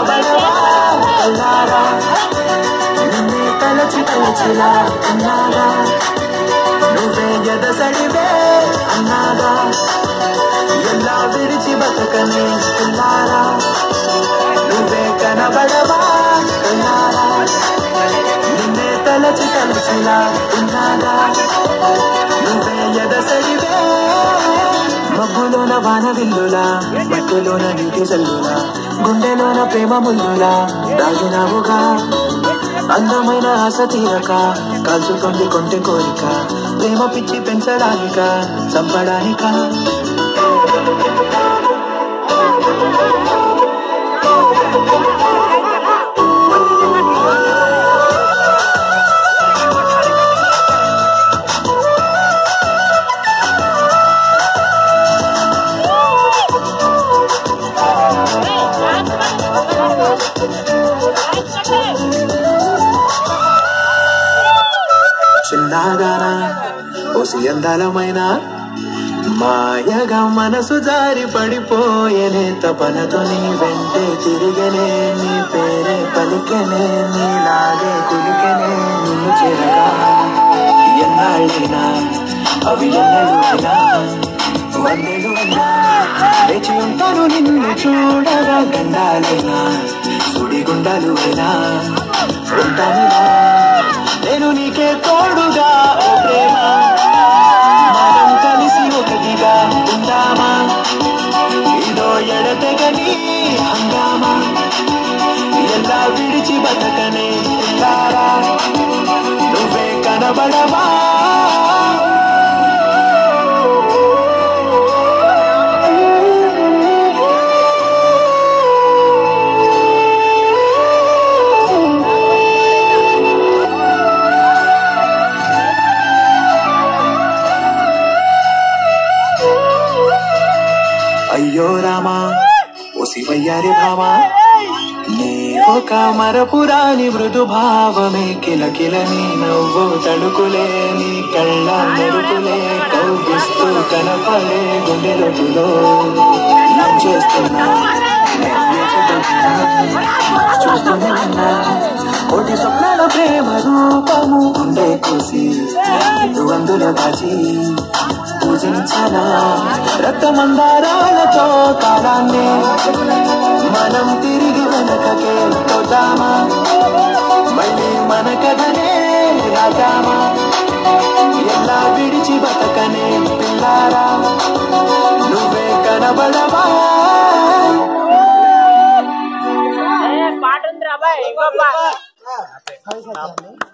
కనబడవా కల్లారా నిన్నే తలచి తలచిలా ఉన్నాగా నువ్వే ఎదసడివే అన్నాగా ఎలా విడిచి బతకనే పిల్లారా నువ్వే కనబడవా కల్లారా నిన్నే తలచి తలచిలా ఉన్నాగా నువ్వే ఎదసడివే మబ్బులోన వాన విల్లులా మట్టులోన నీటి జల్లులా గుండెలోన ప్రేమ ముల్లులా దాగినావుగా అందమైన ఆశ తీరక కాల్చుకుంది కొంటె కోరిక ప్రేమ పిచ్చి పెంచడానిక చంపడానిక చిన్నగానా ఓసి అందాలమైన మాయగా మనసు జారి పడిపోయేనే తపనతో నీ వెంటే తిరిగనే నీ పేరే పలికెనే నీలాగే కులికెనే నిన్ను చేరగా ఎన్నాళ్ళైనా అవి ఎన్నెలునా వందెలునా లేచి ఉంటాను నిన్ను చూడగా గండాలైనా సుడిగుండాలు అయినా ఉంటానుగా నేను నీకే తోడుగా ఓ ప్రేమ మనం కలిసి ఒకటిగా ఉందామా ఇదో ఎడతెగని హంగామా ఎలా విడిచి బతకనే పిల్లారా నువ్వే కనబడవా అయ్యో రామా ఓ శివయ్యారి భామా నీ ఒక మరపురాని మృదు భావమే కిలకిలని నవ్వు తడుకులే నీ కళ్ళ మెరుపులే కవ్విస్తూ కనపడే గుండె లోతులో ఏం చేస్తున్నా నేను వేచుకుంటున్నా, చూస్తూనే ఉన్నా కోటి స్వప్నాల ప్రేమ రూపము గుండె కోసి ఇటు అందులో దాచి పూజించనా రక్తమందారాలతో కాలాన్ని మనం తిరిగి వెనకకే తోదామా మళ్ళీ మన కథనే రాదామా ఎలా విడిచి బతకనే పిల్లారా నువ్వే కనబడవా పాట ఉందిరా బాయ్ ఇంకో పాట